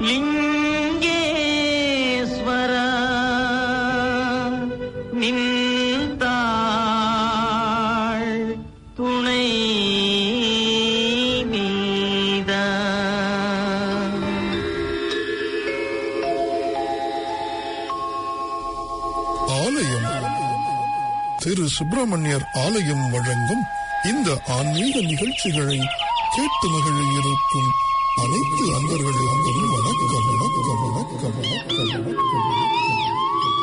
லிங்கேஸ்வர நின்றாள் துணை நீதா ஆலயம் திரு சுப்பிரமணியர் ஆலயம் வழங்கும் இந்த ஆன்மீக நிகழ்ச்சிகளை கேட்டு மகிழ இருக்கும் அனைத்து அன்பர்களுக்கும் வணக்கம் வணக்கம் வணக்கம் வணக்கம் வணக்கம்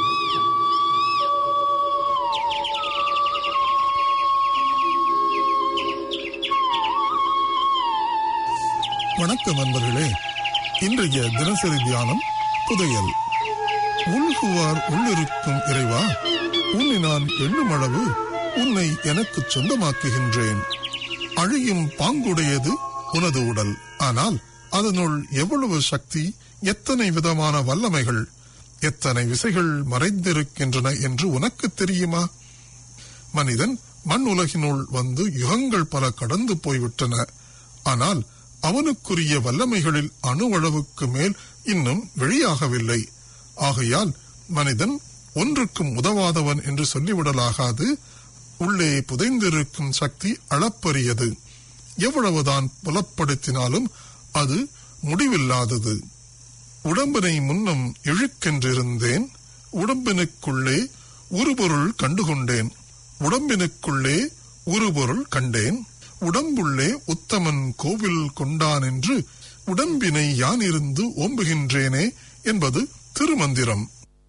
வணக்கம் அன்பர்களே இன்றைய தினசரி தியானம் புதையல் உள்குவார் உள்ளிருக்கும் இறைவா உன்னை நான் எண்ணும் அளவு உன்னை எனக்கு சொந்தமாக்குகின்றேன் அழியும் பாங்குடையது உனது உடல் ஆனால் அதனுள் எவ்வளவு சக்தி எத்தனை விதமான வல்லமைகள் எத்தனை விசைகள் மறைந்திருக்கின்றன என்று உனக்கு தெரியுமா மனிதன் மண் உலகினுள் வந்து யுகங்கள் பல கடந்து போய்விட்டன ஆனால் அவனுக்குரிய வல்லமைகளில் அணுவளவுக்கு மேல் இன்னும் வெளியாகவில்லை ஆகையால் மனிதன் ஒன்றுக்கும் உதவாதவன் என்று சொல்லிவிடலாகாது உள்ளே புதைந்திருக்கும் சக்தி அளப்பரியது எவ்வளவுதான் புலப்படுத்தினாலும் அது முடிவில்லாதது உடம்பினை முன்னம் இழுக்கென்றிருந்தேன் உடம்பினுக்குள்ளே உருபொருள் கண்டுகொண்டேன் உடம்பினுக்குள்ளே உருபொருள் கண்டேன் உடம்புள்ளே உத்தமன் கோவில் கொண்டான் என்று உடம்பினை யான் இருந்து ஓம்புகின்றேனே என்பது திருமந்திரம்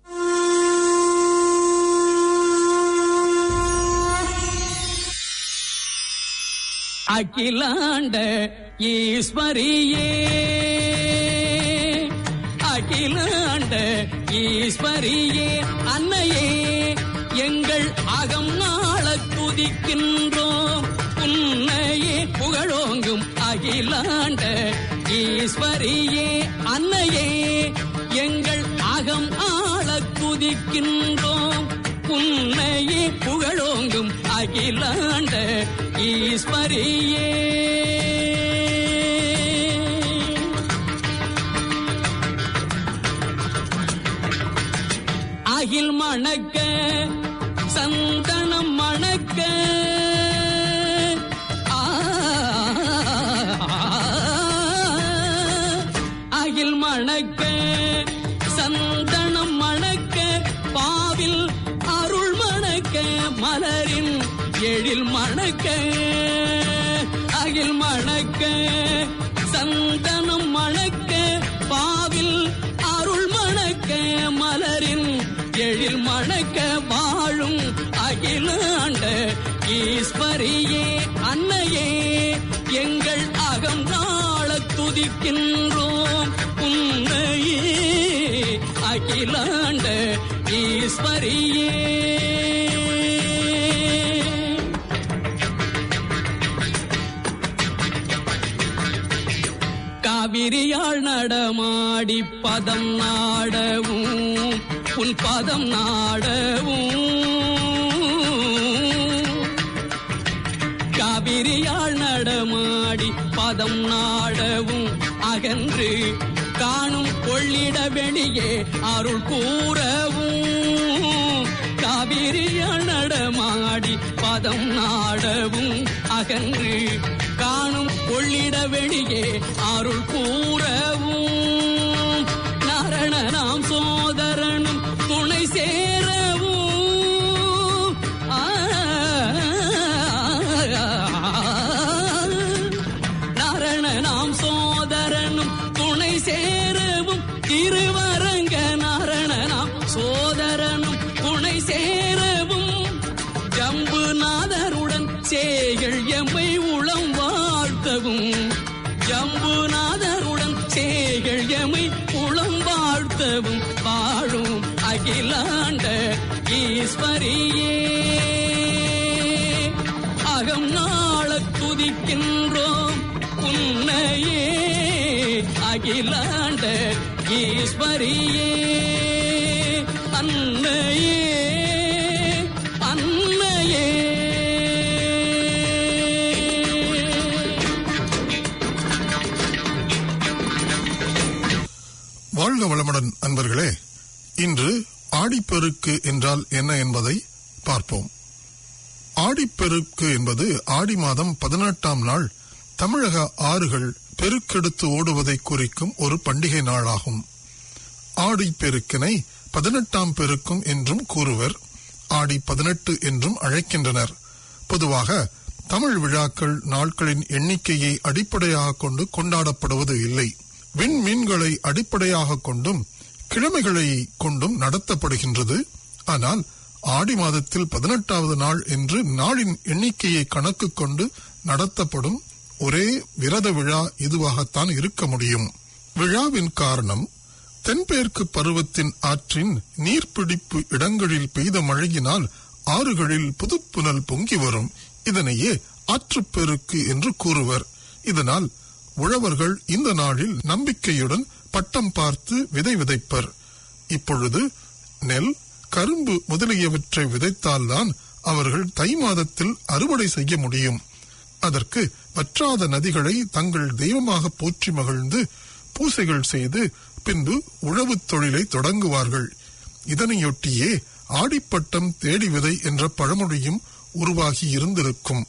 அகிலாண்ட ஈஸ்வரியே அகிலாண்ட ஈஸ்வரியே அன்னையே எங்கள் அகம் நாள துதிக்கின்றோம் உன்னையே புகழோங்கும் அகிலாண்ட ஈஸ்வரியே அன்னையே எங்கள் அகம் ஆள துதிக்கின்றோம் உன்னையே புகழோங்கும் அகிலாண்ட ஈஸ்வரியே அகில் மணக்க சந்தனம் மணக்க ஆ, அகில் மணக்க சந்தனம் மணக்க பாவில் அருள் மணக்க மலரின் எழில் மணக்க அகில் மணக்க சந்தனம் மணக்க பாவில் அருள் மணக்க மலரின் எழில் மணக்க வாழும் அகிலாண்ட ஈஸ்வரியே அன்னையே எங்கள் அகம் நாள துதிக்கின்றோம் உன்னையே அகிலாண்ட ஈஸ்வரியே காவிரியாள் நடமாடி பதம் நாடவும் உன் பதம் நாடவும் காவிரியாள் நடமாடி பதம் நாடவும் அகன்று காணும் கொள்ளிட வெளியே அருள் கூறவும் காவிரியாள் நடமாடி பதம் நாடவும் அகன்று காணும் கொள்ளிட வெளியே அருள் கூறவும் நரண நாம் சோதரனும் துணை சேரவும் ஆ, நரண நாம் சோதரனும் துணை சேரவும் திருவரங்க நரண நாம் சோதரனும் துணை சேரவும் ஜம்புநாதருடன் சேகள் எம்மை உளம் வாழ்த்தவும் ஜம்புநாதருடன் சேகள் எம்மை உளம் வாழ்த்தவும் வாழும் அகிலாண்ட ஈஸ்வரியே அகம் நாள துதிக்கின்றோம் உன்னையே அகிலாண்ட ஈஸ்வரியே அன்னையே அன்னையே வாழ்க வளமுடன் அன்பர்களே இன்று ஆடிப்பெருக்கு என்றால் என்ன என்பதை பார்ப்போம் ஆடிப்பெருக்கு என்பது ஆடி மாதம் பதினெட்டாம் நாள் தமிழக ஆறுகள் பெருக்கெடுத்து ஓடுவதை குறிக்கும் ஒரு பண்டிகை நாளாகும் ஆடிப்பெருக்கினை பதினெட்டாம் பெருக்கும் என்றும் கூறுவர் ஆடி பதினெட்டு என்றும் அழைக்கின்றனர் பொதுவாக தமிழ் விழாக்கள் நாட்களின் எண்ணிக்கையை அடிப்படையாக கொண்டு கொண்டாடப்படுவது இல்லை விண்மீன்களை அடிப்படையாக கொண்டும் கிழமைகளை கொண்டும் நடத்தப்படுகின்றது ஆனால் ஆடி மாதத்தில் பதினெட்டாவது நாள் என்று நாளின் எண்ணிக்கையை கணக்கு கொண்டு நடத்தப்படும் ஒரே விரத விழா இதுவாகத்தான் இருக்க முடியும் விழாவின் காரணம் தென்பேற்கு பருவத்தின் ஆற்றின் நீர்பிடிப்பு இடங்களில் பெய்த மழையினால் ஆறுகளில் புதுப்புனல் பொங்கி வரும் இதனையே ஆற்றுப்பெருக்கு என்று கூறுவர் இதனால் உழவர்கள் இந்த நாளில் நம்பிக்கையுடன் பட்டம் பார்த்து விதை விதைப்பர் இப்பொழுது நெல் கரும்பு முதலியவற்றை விதைத்தால்தான் அவர்கள் தை மாதத்தில் அறுவடை செய்ய முடியும் அதற்கு வற்றாத நதிகளை தங்கள் தெய்வமாக போற்றி மகிழ்ந்து பூசைகள் செய்து பின்பு உழவுத் தொழிலை தொடங்குவார்கள் இதனையொட்டியே ஆடிப்பட்டம் தேடி விதை என்ற பழமொழியும் உருவாகி இருந்திருக்கும்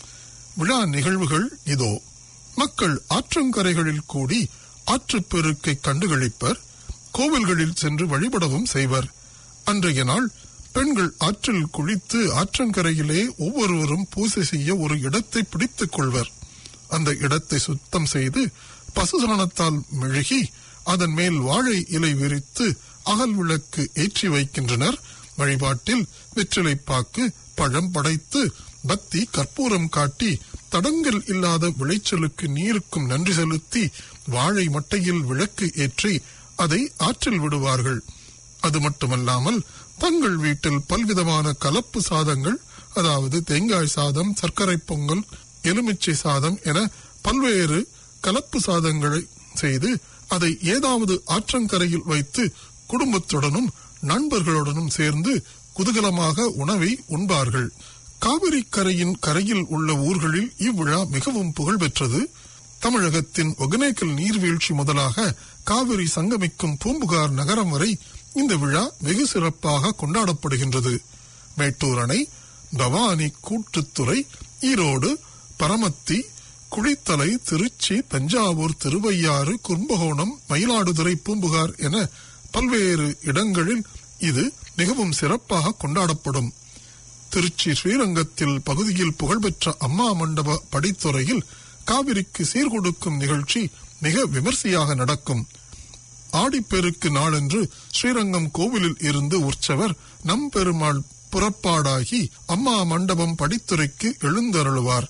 விழா நிகழ்வுகள் இதோ மக்கள் ஆற்றங்கரைகளில் கூடி ஆற்றுப்பெருக்கை கண்டுகளிப்பர் கோவில்களில் சென்று வழிபடவும் செய்வர் அன்றைய நாள் பெண்கள் ஆற்றில் குளித்து ஆற்றங்கரையிலே ஒவ்வொருவரும் பூசை செய்ய ஒரு இடத்தை பிடித்துக் கொள்வர் அந்த இடத்தை சுத்தம் செய்து பசுசாணத்தால் மெழுகி அதன் மேல் வாழை இலை விரித்து அகல் விளக்கு ஏற்றி வைக்கின்றனர் வழிபாட்டில் வெற்றிலைப்பாக்கு பழம் படைத்து பக்தி கற்பூரம் காட்டி தடங்கல் இல்லாத விளைச்சலுக்கு நீருக்கும் நன்றி செலுத்தி வாழை மட்டையில் விளக்கு ஏற்றி அதை ஆற்றில் விடுவார்கள் அது மட்டுமல்லாமல் தங்கள் வீட்டில் பல்விதமான கலப்பு சாதங்கள் அதாவது தேங்காய் சாதம் சர்க்கரை பொங்கல் எலுமிச்சை சாதம் என பல்வேறு கலப்பு சாதங்களை செய்து அதை ஏதாவது ஆற்றங்கரையில் வைத்து குடும்பத்துடனும் நண்பர்களுடனும் சேர்ந்து குதூகலமாக உணவை உண்பார்கள் காவிரி கரையின் கரையில் உள்ள ஊர்களில் இவ்விழா மிகவும் புகழ் பெற்றது தமிழகத்தின் ஒகனேக்கல் நீர்வீழ்ச்சி முதலாக காவிரி சங்கமிக்கும் பூம்புகார் நகரம் வரை இந்த விழா வெகு சிறப்பாக கொண்டாடப்படுகின்றது மேட்டூர் அணை பவானி கூட்டுத்துறை ஈரோடு பரமத்தி குளித்தலை திருச்சி தஞ்சாவூர் திருவையாறு கும்பகோணம் மயிலாடுதுறை பூம்புகார் என பல்வேறு இடங்களில் இது மிகவும் சிறப்பாக கொண்டாடப்படும் திருச்சி ஸ்ரீரங்கத்தில் பகுதியில் புகழ்பெற்ற அம்மா மண்டப படித்துறையில் காவிரிக்கு சீர்கொடுக்கும் நிகழ்ச்சி மிக விமர்சையாக நடக்கும் ஆடிப்பெருக்கு நாளன்று ஸ்ரீரங்கம் கோவிலில் இருந்து உற்சவர் நம்பெருமாள் புறப்பாடாகி அம்மா மண்டபம் படித்துறைக்கு எழுந்தருளுவார்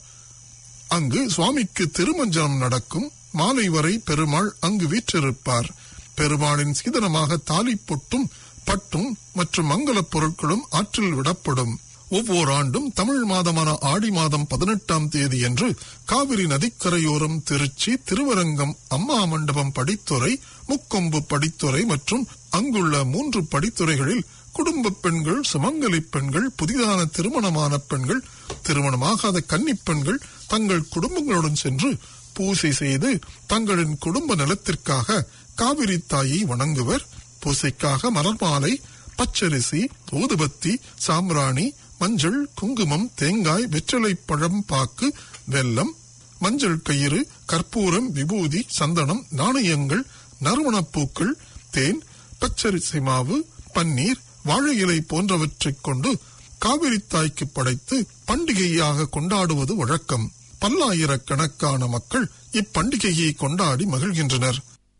அங்கு சுவாமிக்கு திருமஞ்சனம் நடக்கும் மாலை வரை பெருமாள் அங்கு வீற்றிருப்பார் பெருமாளின் சீதனமாக தாலி பொட்டும் பட்டும் மற்றும் மங்களப் பொருட்களும் ஆற்றில் விடப்படும் ஒவ்வொரு ஆண்டும் தமிழ் மாதமான ஆடி மாதம் பதினெட்டாம் தேதி என்று காவிரி நதிக்கரையோரம் திருச்சி திருவரங்கம் அம்மா மண்டபம் படித்துறை முக்கொம்பு படித்துறை மற்றும் அங்குள்ள மூன்று படித்துறைகளில் குடும்ப பெண்கள் சுமங்கலி பெண்கள் புதிதான திருமணமான பெண்கள் திருமணமாகாத கன்னிப் பெண்கள் தங்கள் குடும்பங்களுடன் சென்று பூசை செய்து தங்களின் குடும்ப நலத்திற்காக காவிரி தாயை வணங்குவர் பூசைக்காக மலர் மாலை பச்சரிசி ஊதுபத்தி சாம்பிராணி மஞ்சள் குங்குமம் தேங்காய் வெற்றிலை பழம் பாக்கு வெல்லம் மஞ்சள் கயிறு கற்பூரம் விபூதி சந்தனம் நாணயங்கள் நறுமணப்பூக்கள் தேன் பச்சரிசி மாவு பன்னீர் வாழை இலை போன்றவற்றைக் கொண்டு காவிரி தாய்க்கு படைத்து பண்டிகையாக கொண்டாடுவது வழக்கம் பல்லாயிரக்கணக்கான மக்கள் இப்பண்டிகையை கொண்டாடி மகிழ்கின்றனர்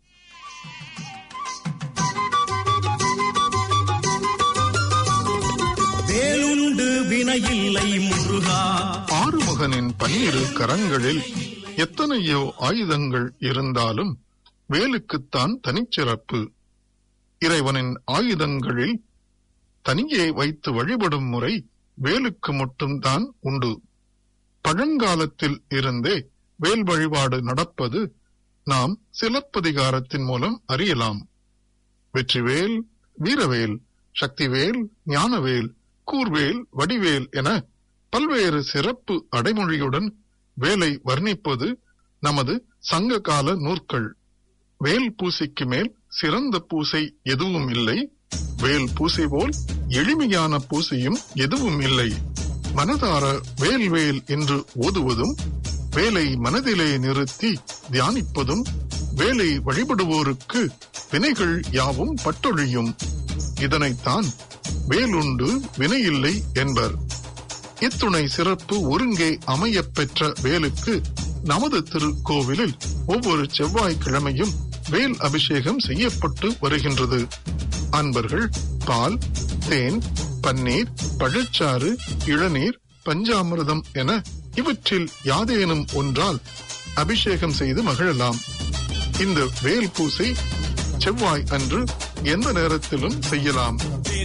வேலுண்டு வினையில்லை முருகா ஆறுமுகனின் பன்னிரு கரங்களில் எத்தனையோ ஆயுதங்கள் இருந்தாலும் வேலுக்குத்தான் தனிச்சிறப்பு இறைவனின் ஆயுதங்களில் தனியே வைத்து வழிபடும் முறை வேலுக்கு மட்டும்தான் உண்டு பழங்காலத்தில் இருந்தே வேல் வழிபாடு நடப்பது நாம் சிலப்பதிகாரத்தின் மூலம் அறியலாம் வெற்றிவேல் வீரவேல் சக்திவேல் ஞானவேல் கூர்வேல் வடிவேல் என பல்வேறு சிறப்பு அடைமொழியுடன் வேலை வர்ணிப்பது நமது சங்க கால நூற்கள் வேல் பூசைக்கு மேல் சிறந்த பூசை எதுவும் இல்லை வேல் பூசை போல் எளிமையான பூசையும் எதுவும் இல்லை மனதார வேல் வேல் என்று ஓதுவதும் வேலை மனதிலே நிறுத்தி தியானிப்பதும் வேலை வழிபடுவோருக்கு வினைகள் யாவும் பட்டொழியும் இதனைத்தான் வேலுண்டு வினையில்லை என்பர் இத்துணை சிறப்பு ஒருங்கே அமையப் பெற்ற வேலுக்கு நமது திருக்கோவிலில் ஒவ்வொரு செவ்வாய்க்கிழமையும் வேல் அபிஷேகம் செய்யப்பட்டு வருகின்றது அன்பர்கள் பால் தேன் பன்னீர் பழச்சாறு இளநீர் பஞ்சாமிர்தம் என இவற்றில் யாதேனும் ஒன்றால் அபிஷேகம் செய்து மகிழலாம் இந்த வேல் பூசை செவ்வாய் அன்று எந்த நேரத்திலும் செய்யலாம்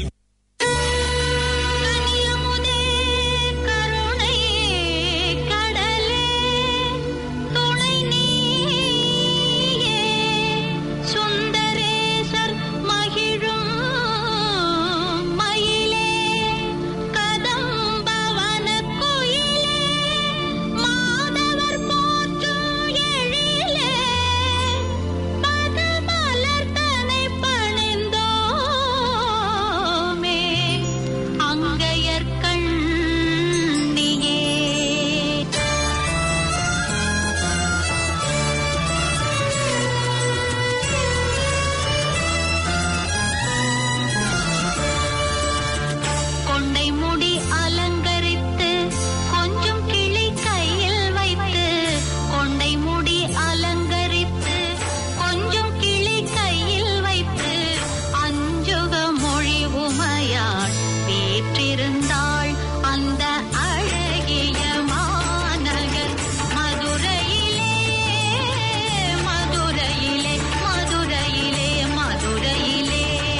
கனியமுதே கருணை கடலே துணை நீயே சுந்தரேசர் மகிழும் மயிலே கதம்பவன குயிலே மாதவர் போற்றும் எழிலே பதமலர் தனை பணிந்தோமே அங்கையர்கண்ணியே கொண்டை முடி அலங்கரித்து கொஞ்சம் கிளி கையில் வைத்து கொண்டை முடி அலங்கரித்து கொஞ்சம் கிளி கையில் வைத்து அஞ்சுக மொழி உமையாள் பேற்றிருந்தாள் அந்த அழகிய மாநகர் மதுரையிலே மதுரையிலே மதுரையிலே மதுரையிலே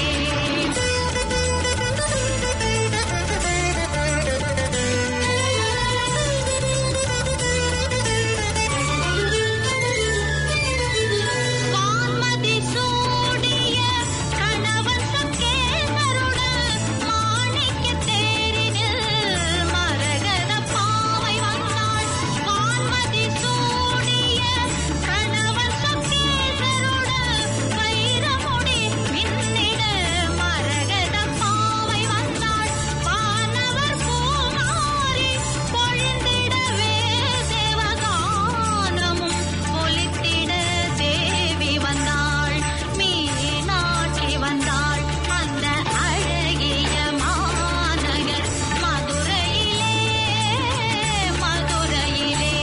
வான்மதி சூடிய கணவன் சக்கேசருடன் மாணிக்கத் தேரினில் மரகத பாவை வந்தாள். வான்மதி சூடிய கணவன் சக்கேசருடன் வைரமுடி மின்னிட மரகத பாவை வந்தாள். வானவர் பூமாரி பொழிந்திடவே தேவகானமும் ஒலித்திட தேவி வந்தாள் மீனாட்சி வந்தாள் அந்த அழகிய மாநகர் மதுரையிலே மதுரையிலே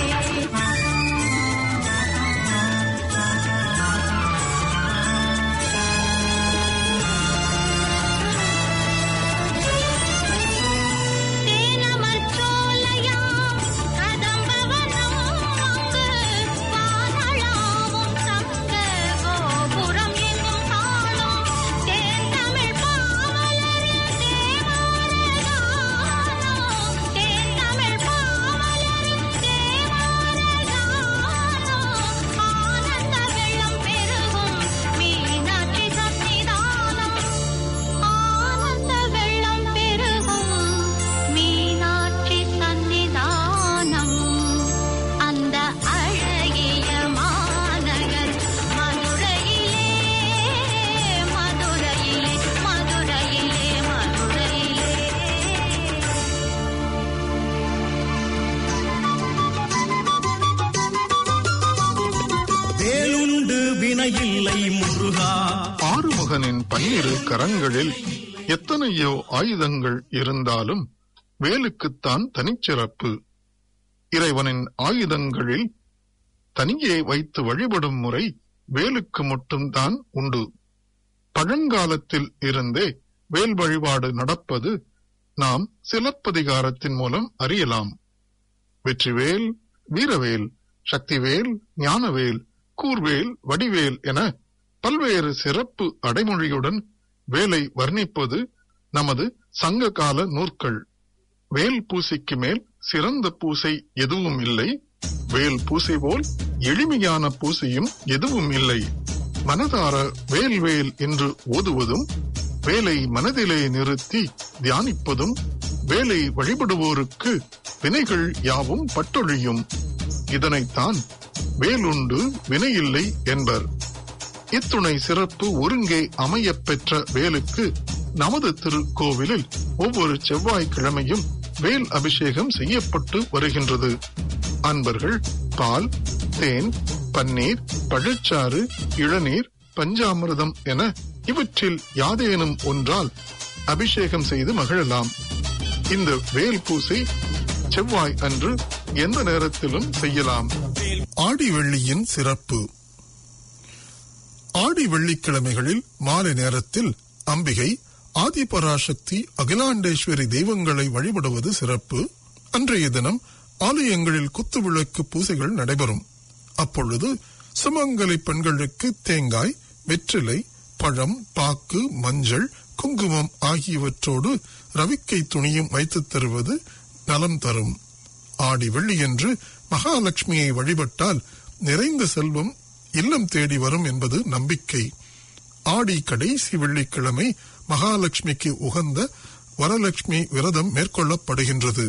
தேனமர் சோலையாம் கதம்பவனம் அங்கு வானளாவும் தங்க கோபுரம் எங்கும் காணும் தேன்தமிழ் பாவலரின் தேவாரகானம் தேன்தமிழ் பாவலரின் தேவாரகானம் ஆனந்த வெள்ளம் பெருகும் மீனாட்சி சன்னிதானம் ஆனந்த வெள்ளம் பெருகும் மீனாட்சி சன்னிதானம் அந்த அழகிய மாநகர் மதுரையிலே மதுரையிலே மதுரையிலே மதுரையிலே வேலுண்டு வினையில்லை முருகா ஆறுமுகனின் பன்னிரு கரங்களில் எத்தனையோ ஆயுதங்கள் இருந்தாலும் வேலுக்குத்தான் தனிச்சிறப்பு இறைவனின் ஆயுதங்களில் தனியே வைத்து வழிபடும் முறை வேலுக்கு மட்டும்தான் உண்டு பழங்காலத்தில் இருந்தே வேல் வழிபாடு நடப்பது நாம் சிலப்பதிகாரத்தின் மூலம் அறியலாம் வெற்றிவேல் வீரவேல் சக்திவேல் ஞானவேல் கூர்வேல் வடிவேல் என பல்வேறு சிறப்பு அடைமொழியுடன் வேலை வர்ணிப்பது நமது சங்க கால நூற்கள் வேல் பூசைக்கு மேல் சிறந்த பூசை எதுவும் இல்லை வேல் பூசை போல் எளிமையான பூசையும் எதுவும் இல்லை மனதார வேல் வேல் என்று ஓதுவதும் வேலை மனதிலே நிறுத்தி தியானிப்பதும் வேலை வழிபடுவோருக்கு வினைகள் யாவும் பட்டொழியும் இதனைத்தான் வேலுண்டு வினையில்லை என்பர் இத்துணை சிறப்பு ஒருங்கே அமையப் பெற்ற வேலுக்கு நமது திருக்கோவிலில் ஒவ்வொரு செவ்வாய்க்கிழமையும் வேல் அபிஷேகம் செய்யப்பட்டு வருகின்றது அன்பர்கள் பால் தேன் பன்னீர் பழச்சாறு இளநீர் பஞ்சாமிர்தம் என இவற்றில் யாதேனும் ஒன்றால் அபிஷேகம் செய்து மகிழலாம் இந்த வேல் பூசை செவ்வாய் அன்று எந்த நேரத்திலும் செய்யலாம் ஆடி வெள்ளியின் சிறப்பு ஆடி வெள்ளிக்கிழமைகளில் மாலை நேரத்தில் அம்பிகை ஆதிபராசக்தி அகிலாண்டேஸ்வரி தெய்வங்களை வழிபடுவது சிறப்பு அன்றைய தினம் ஆலயங்களில் குத்துவிளக்கு பூசைகள் நடைபெறும் அப்பொழுது சுமங்கலி பெண்களுக்கு தேங்காய் வெற்றிலை பழம் பாக்கு மஞ்சள் குங்குமம் ஆகியவற்றோடு ரவிக்கை துணியும் வைத்துத் தருவது நலம் தரும் ஆடி வெள்ளியன்று மகாலட்சுமியை வழிபட்டால் நிறைந்த செல்வம் இல்லம் தேடி வரும் என்பது நம்பிக்கை ஆடி கடைசி வெள்ளிக்கிழமை மகாலட்சுமிக்கு உகந்த வரலட்சுமி விரதம் மேற்கொள்ளப்படுகின்றது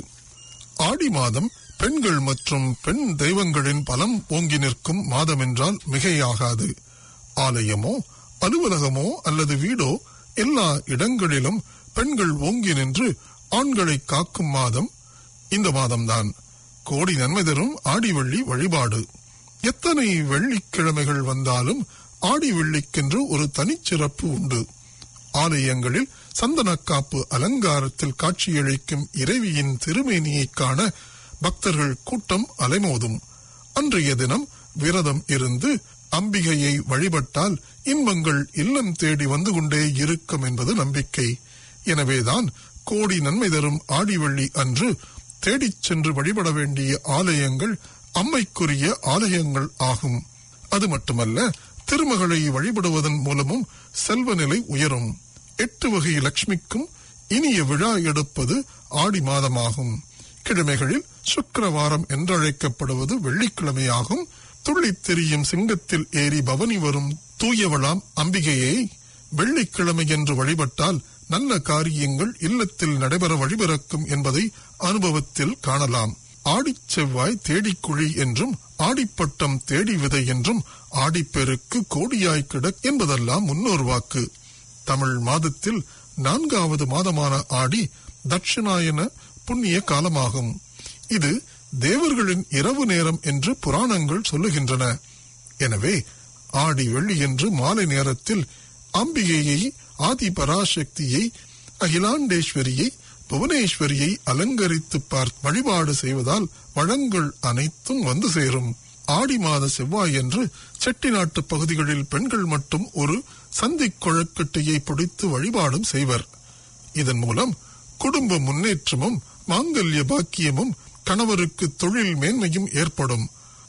ஆடி மாதம் பெண்கள் மற்றும் பெண் தெய்வங்களின் பலம் ஓங்கி நிற்கும் மாதம் என்றால் மிகையாகாது ஆலயமோ அலுவலகமோ அல்லது வீடோ எல்லா இடங்களிலும் பெண்கள் ஓங்கி நின்று ஆண்களை காக்கும் மாதம் இந்த மாதம்தான் கோடி நன்மை தரும் ஆடி வெள்ளி வழிபாடு எத்தனை வெள்ளிக்கிழமைகள் வந்தாலும் ஆடி வெள்ளிக்கென்று ஒரு தனிச்சிறப்பு உண்டு ஆலயங்களில் சந்தனக்காப்பு அலங்காரத்தில் காட்சியளிக்கும் இறைவியின் திருமேனியைக் காண பக்தர்கள் கூட்டம் அலைமோதும் அன்றைய தினம் விரதம் இருந்து அம்பிகையை வழிபட்டால் இன்பங்கள் இல்லம் தேடி வந்து கொண்டே இருக்கும் என்பது நம்பிக்கை எனவேதான் கோடி நன்மை தரும் ஆடிவள்ளி அன்று தேடிச் சென்று வழிபட வேண்டிய ஆலயங்கள் அம்மைக்குரிய ஆலயங்கள் ஆகும் அது மட்டுமல்ல திருமகளை வழிபடுவதன் மூலமும் செல்வ நிலை உயரும் எட்டு வகை லட்சுமிக்கும் இனிய விழா எடுப்பது ஆடி மாதமாகும் கிழமைகளில் சுக்கிரவாரம் என்றழைக்கப்படுவது வெள்ளிக்கிழமையாகும் துள்ளித் திரியும் சிங்கத்தில் ஏறி பவனி வரும் தூயவளாம் அம்பிகையை வெள்ளிக்கிழமை என்று வழிபட்டால் நல்ல காரியங்கள் இல்லத்தில் நடைபெற வழிபிறக்கும் என்பதை அனுபவத்தில் காணலாம் ஆடிச் செவ்வாய் தேடிக்குழி என்றும் ஆடிப்பட்டம் தேடி விதை என்றும் ஆடிப்பெருக்கு கோடியாய் கிடக் என்பதெல்லாம் முன்னோர் வாக்கு தமிழ் மாதத்தில் நான்காவது மாதமான ஆடி தட்சிணாயன புண்ணிய காலமாகும் இது தேவர்களின் இரவு நேரம் என்று புராணங்கள் சொல்லுகின்றன எனவே ஆடி வெள்ளி என்று மாலை நேரத்தில் அம்பிகையை ஆதி பராசக்தியை அகிலாண்டேஸ்வரியை புவனேஸ்வரியை அலங்கரித்து பார்த்து வழிபாடு செய்வதால் வளங்கள் அனைத்தும் வந்து சேரும் ஆடி மாத செவ்வாயன்று செட்டிநாட்டு பகுதிகளில் பெண்கள் மட்டும் ஒரு சந்திக் கொழக்கட்டையை பிடித்து வழிபாடும் செய்வர் இதன் மூலம் குடும்ப முன்னேற்றமும் மாங்கல்ய பாக்கியமும் கணவருக்கு தொழில் மேன்மையும் ஏற்படும்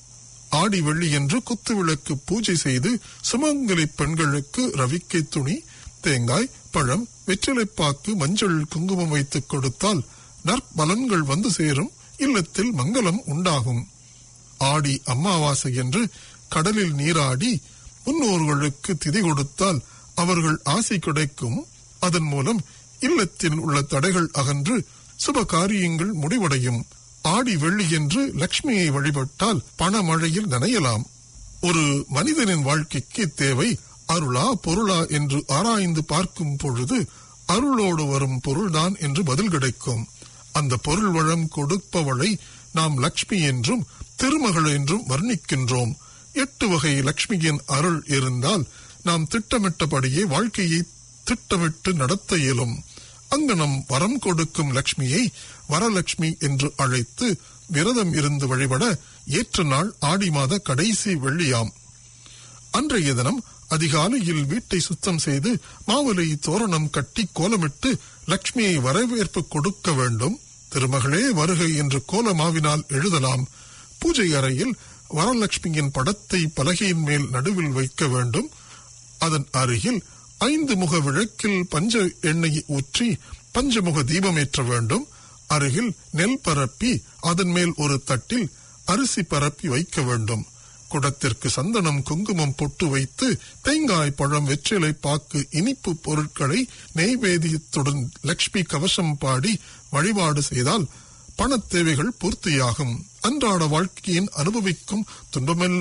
ஆடி வெள்ளியன்று குத்துவிளக்கு பூஜை செய்து சுமங்கலி பெண்களுக்கு ரவிக்கை துணி தேங்காய் பழம் வெற்றிலைப்பாக்கு மஞ்சள் குங்குமம் வைத்துக் கொடுத்தால் நற்பலன்கள் வந்து சேரும் இல்லத்தில் மங்களம் உண்டாகும் ஆடி அமாவாசை என்று கடலில் நீராடி முன்னோர்களுக்கு திதி கொடுத்தால் அவர்கள் ஆசை கிடைக்கும் அதன் மூலம் இல்லத்தில் உள்ள தடைகள் அகன்று சுப காரியங்கள் முடிவடையும் ஆடி வெள்ளி என்று லக்ஷ்மியை வழிபட்டால் பணமழையில் நனையலாம் ஒரு மனிதனின் வாழ்க்கைக்கு தேவை அருளா பொருளா என்று ஆராய்ந்து பார்க்கும் பொழுது அருளோடு வரும் பொருள்தான் என்று பதில் கிடைக்கும் அந்த பொருள் வளம் கொடுப்பவளை நாம் லக்ஷ்மி என்றும் திருமகள் என்றும் வர்ணிக்கின்றோம் எட்டு வகை லக்ஷ்மியின் அருள் இருந்தால் நாம் திட்டமிட்டபடியே வாழ்க்கையை திட்டமிட்டு நடத்த இயலும் அங்கனம் வரம் கொடுக்கும் லக்ஷ்மியை வரலட்சுமி என்று அழைத்து விரதம் இருந்து வழிபட ஏற்ற நாள் ஆடி மாத கடைசி வெள்ளியாம் அன்றைய தினம் அதிகாலையில் வீட்டை சுத்தம் செய்து மாவிலை தோரணம் கட்டி கோலமிட்டு லக்ஷ்மியை வரவேற்பு கொடுக்க வேண்டும் திருமகளே வருகை என்று கோலமாவினால் எழுதலாம் பூஜை அறையில் வரலட்சுமியின் படத்தை பலகையின் மேல் நடுவில் வைக்க வேண்டும் அதன் அருகில் ஐந்து முக விளக்கில் பஞ்ச எண்ணெயை ஊற்றி பஞ்சமுக தீபம் ஏற்ற வேண்டும் அருகில் நெல் பரப்பி அதன் மேல் ஒரு தட்டில் அரிசி பரப்பி வைக்க வேண்டும் குடத்திற்கு சந்தனம் குங்குமம் பொட்டு வைத்து தேங்காய் பழம் வெற்றிலை பாக்கு இனிப்பு பொருட்களை நெய்வேதியத்துடன் லக்ஷ்மி கவசம் பாடி வழிபாடு செய்தால் பணத் தேவைகள் பூர்த்தியாகும் அன்றாட வாழ்க்கையின் அனுபவிக்கும் துன்பமெல்லாம்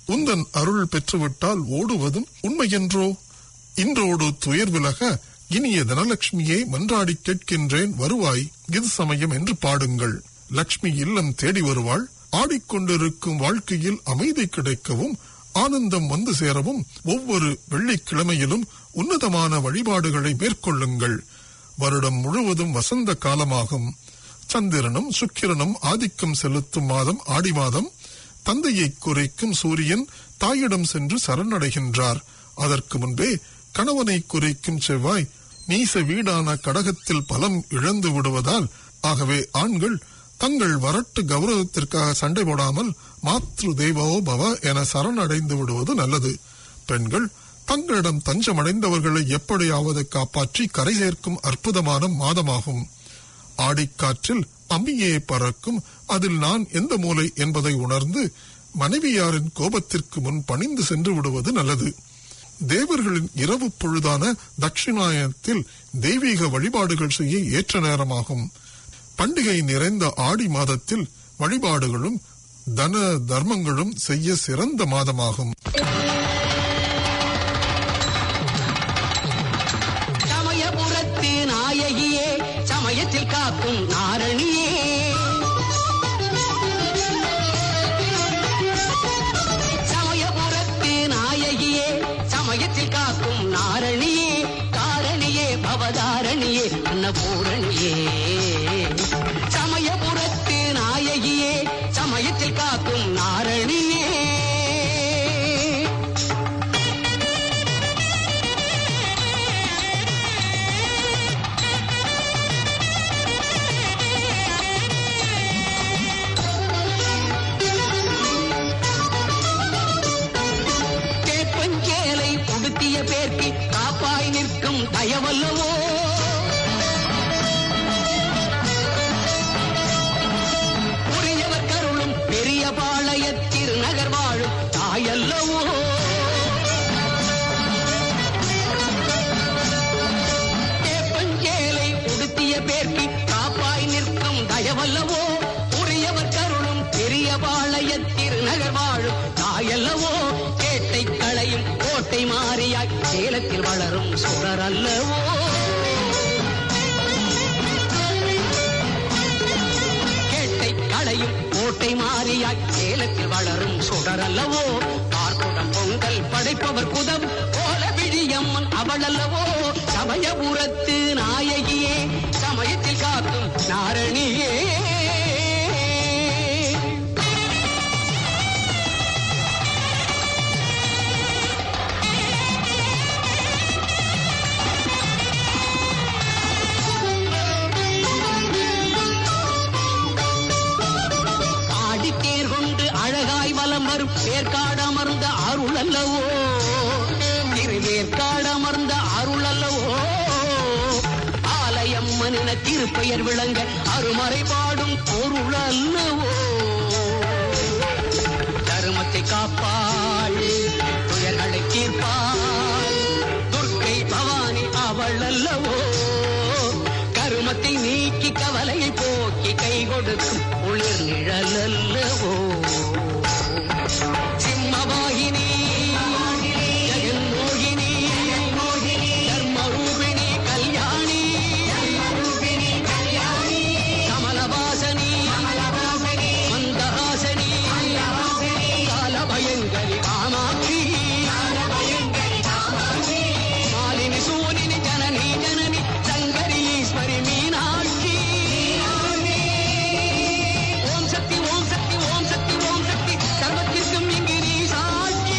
உந்தன் அருள் பெற்றுவிட்டால் ஓடுவதும் உண்மையென்றோ இன்றோடு துயர் விலக இனிய தனலட்சுமியே மன்றாடி கேட்கின்றேன் வருவாய் இது சமயம் என்று பாடுங்கள் லக்ஷ்மி இல்லம் தேடி வருவாள் ஆடிக்கொண்டிருக்கும் வாழ்க்கையில் அமைதி கிடைக்கவும் ஆனந்தம் வந்து சேரவும் ஒவ்வொரு வெள்ளிக்கிழமையிலும் உன்னதமான வழிபாடுகளை மேற்கொள்ளுங்கள் வருடம் முழுவதும் வசந்த காலமாகும் சந்திரனும் சுக்கிரனும் ஆதிக்கம் செலுத்தும் மாதம் ஆடி மாதம் தந்தையை குறைக்கும் சூரியன் தாயிடம் சென்று சரணடைகின்றார் அதற்கு முன்பே கணவனை குறைக்கும் செவ்வாய் நீச வீடான கடகத்தில் பலம் இழந்து விடுவதால் ஆகவே ஆண்கள் தங்கள் வரட்டு கௌரவத்திற்காக சண்டை போடாமல் மாத்ரு தேவோ பவ என சரணடைந்து விடுவது நல்லது பெண்கள் தங்களிடம் தஞ்சமடைந்தவர்களை எப்படியாவது காப்பாற்றி கரை சேர்க்கும் அற்புதமான மாதமாகும் ஆடிக்காற்றில் அம்மியே பறக்கும் அதில் நான் எந்த மூலை என்பதை உணர்ந்து மனைவியாரின் கோபத்திற்கு முன் பணிந்து சென்று விடுவது நல்லது தேவர்களின் இரவு பொழுதான தட்சிணாயனத்தில் தெய்வீக வழிபாடுகள் செய்ய ஏற்ற நேரமாகும் பண்டிகை நிறைந்த ஆடி மாதத்தில் வழிபாடுகளும் தன தர்மங்களும் செய்ய சிறந்த மாதமாகும் சமயபுரத்து நாயகியே சமயத்தில் காக்கும் நாரணியே சமயபுரத்து நாயகியே சமயத்தில் காக்கும் நாரணியே காரணியே பவதாரணியே அன்னபூரணியே சமயபுரத்து நாயகியே சமயத்தில் காக்கும் நாரணியே கேப்பஞ்சேலை உடுத்திய பேர்க்கு காப்பாய் நிற்கும் தயவல்லவோ உரியவர் கருளும் பெரிய பாளைய திருநகர் வாழும் தாயல்லவோ கேப்பஞ்சேலை உடுத்திய பேர்க்கு காப்பாய் நிற்கும் தயவல்லவோ உரியவர் கருளும் பெரிய பாளைய திருநகர் வாழும் தாயல்லவோ கேட்டை களையும் கோட்டை மாறியாய் சேலத்தில் வளரும் சுடர் அல்லவோ கேட்டை களையும் கோட்டை மாறியாய் சேலத்தில் வளரும் சுடர் அல்லவோ பார்க்குடம் பொங்கல் படைப்பவர் குதம் போல விழியம்மன் அவள் அல்லவோ சமயபுரத்து நாயகியே சமயத்தில் காக்கும் நாரணியே ஆடித்தேர் கொண்டு அழகாய் வலம் வரும் வேர்க்காடு அமர்ந்த அருள் அல்லவோ திருவேற்காடு அமர்ந்த அருள் அல்லவோ ஆலயம்மனின திருப்பெயர் விளங்க அருமறை பாடும் பொருள் அல்லவோ தருமத்தை காப்பாள் துயர்களை தீர்ப்பாள் துர்க்கை பவானி அவள் அல்லவோ கருமத்தை நீக்கி கவலையை போக்கி கை கொடுக்கும் குளிர் நிழல் அல்லவோ சிம்மவாகினி ஜெகன்மோகினி தர்மரூபிணி கல்யாணி கமலவாசனி மந்தஹாசனி காலபயங்கரி காமாட்சி மாலினி சூலினி ஜனனி ஜனனி சங்கரி ஈஸ்வரி மீனாட்சி ஓம் சக்தி ஓம் சக்தி ஓம் சக்தி ஓம் சக்தி சர்வத்திற்கும் இங்கு நீ சாட்சி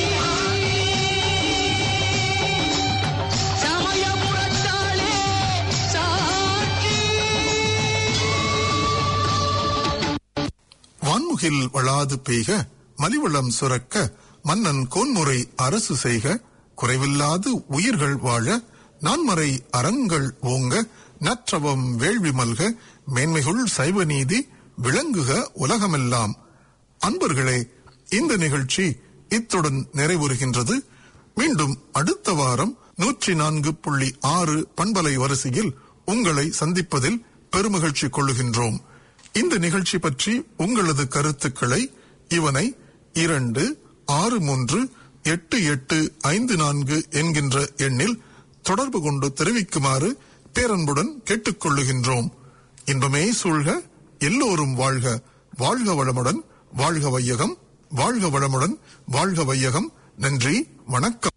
சமயபுரத்தாளே சாட்சி வான்முகில் வளாது பெய்க மலிவளம் சுரக்க மன்னன் கோன்முறை அரசு செய்க குறைவில்லாது உயிர்கள் வாழ நான்மறை அறங்கள் ஓங்க நற்றவம் வேள்வி மல்க மேன்மைகுள் சைவ நீதி விளங்குக உலகமெல்லாம் அன்பர்களே இந்த நிகழ்ச்சி இத்துடன் நிறைவுறுகின்றது மீண்டும் அடுத்த வாரம் நூற்றி நான்கு புள்ளி ஆறு பண்பலை வரிசையில் உங்களை சந்திப்பதில் பெருமகிழ்ச்சி கொள்ளுகின்றோம் இந்த நிகழ்ச்சி பற்றி உங்களது கருத்துக்களை இவனை இரண்டு ஆறு மூன்று எட்டு எட்டு ஐந்து நான்கு என்கின்ற எண்ணில் தொடர்பு கொண்டு தெரிவிக்குமாறு பேரன்புடன் கேட்டுக்கொள்ளுகின்றோம் இன்பமே சூழ்க எல்லோரும் வாழ்க வாழ்க வளமுடன் வாழ்க வையகம் வாழ்க வளமுடன் வாழ்க வையகம் நன்றி வணக்கம்